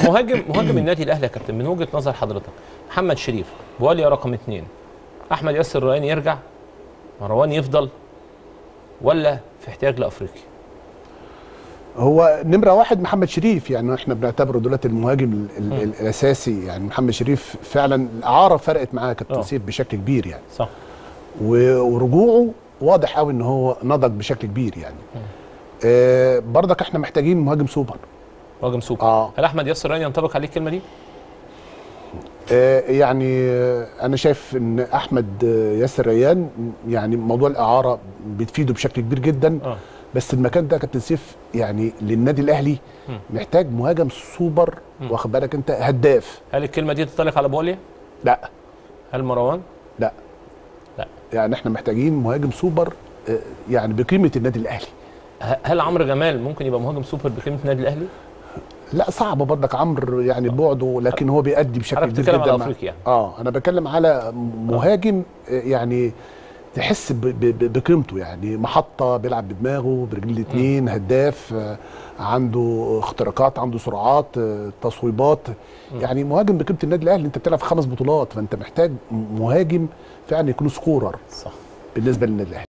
مهاجم مهاجم النادي الاهلي يا كابتن من وجهه نظر حضرتك محمد شريف بواليا رقم اثنين احمد ياسر ريان يرجع مروان يفضل ولا في احتياج لافريقيا هو نمره واحد محمد شريف يعني احنا بنعتبره دلوقتي المهاجم ال ال مم. الاساسي يعني محمد شريف فعلا الاعاره فرقت معاه آه. كابتن سيف بشكل كبير يعني صح و- ورجوعه واضح قوي ان هو نضج بشكل كبير يعني آه برضك احنا محتاجين مهاجم سوبر مهاجم سوبر اه هل احمد ياسر ريان ينطبق عليه الكلمه دي آه، يعني آه، انا شايف ان احمد آه، ياسر ريان يعني موضوع الاعاره بتفيده بشكل كبير جدا اه بس المكان ده يا كابتن سيف يعني للنادي الاهلي مم. محتاج مهاجم سوبر مم. واخد بالك انت هداف هل الكلمه دي تنطبق على بواليا لا هل مروان لا لا. يعني احنا محتاجين مهاجم سوبر آه، يعني بقيمه النادي الاهلي ه- هل عمرو جمال ممكن يبقى مهاجم سوبر بقيمه النادي الاهلي لا صعب برضك عمرو يعني بعده لكن هو بيأدي بشكل حضرتك كبير بتتكلم جدا على مع- افريقيا يعني. اه انا بتكلم على مهاجم آه، يعني تحس ب- ب- ب- بقيمته يعني محطه بيلعب بدماغه برجليه الاثنين هداف آه، عنده اختراقات عنده سرعات آه، تصويبات يعني مهاجم بقيمه النادي الاهلي انت بتلعب في خمس بطولات فانت محتاج مهاجم فعلا يكون سكورر صح بالنسبه للنادي الاهلي